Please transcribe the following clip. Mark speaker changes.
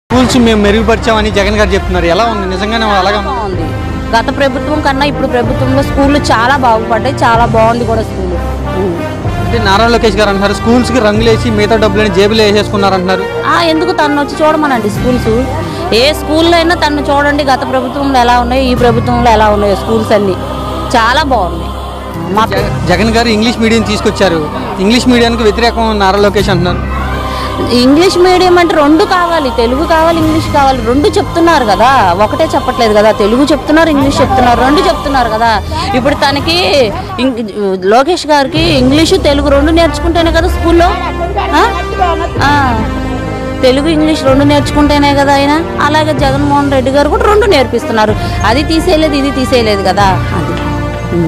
Speaker 1: Schools మేము మెరుగుపరిచామని జగన్ గారు చెప్తున్నారు ఎలా ఉంది నిజంగానే అలాగా
Speaker 2: బాగుంది గత ప్రభుత్వం కన్నా ఇప్పుడు ప్రభుత్వంలో స్కూళ్ళు చాలా బాగుపడ్డాయి చాలా బాగుంది కూడా స్కూల్
Speaker 1: అంటే నారా లోకేష్ గారు అంటున్నారు స్కూల్స్ కి రంగులేసి మిగతా డబ్బులని జేబులో వేసేసుకున్నారు అంటున్నారు
Speaker 2: ఆ, ఎందుకు తను వచ్చి చూడమనండి స్కూల్స్ ఏ స్కూల్లో అయినా తను చూడండి గత ప్రభుత్వంలో ఎలా ఉన్నాయో ఈ ప్రభుత్వంలో ఎలా ఉన్నాయో స్కూల్స్ అన్ని చాలా బాగున్నాయి మా పి-
Speaker 1: జగ- జగన్ గారు ఇంగ్లీష్ మీడియం తీసుకొచ్చారు ఇంగ్లీష్ మీడియానికి వ్యతిరేకం నారా లోకేష్ అంటున్నారు
Speaker 2: ఇంగ్లీష్ మీడియం అంటే రెండు కావాలి తెలుగు కావాలి ఇంగ్లీష్ కావాలి రెండు చెప్తున్నారు కదా ఒకటే చెప్పట్లేదు కదా తెలుగు చెప్తున్నారు ఇంగ్లీష్ చెప్తున్నారు రెండు చెప్తున్నారు కదా ఇప్పుడు తనకి ఇంగ్- లోకేష్ గారికి ఇంగ్లీషు తెలుగు రెండు నేర్చుకుంటేనే కదా స్కూల్లో ఆ? ఆ. తెలుగు ఇంగ్లీష్ రెండు నేర్చుకుంటేనే కదా ఆయన అలాగే జగన్మోహన్ రెడ్డి గారు కూడా రెండు నేర్పిస్తున్నారు అది తీసేయలేదు ఇది తీసేయలేదు కదా అది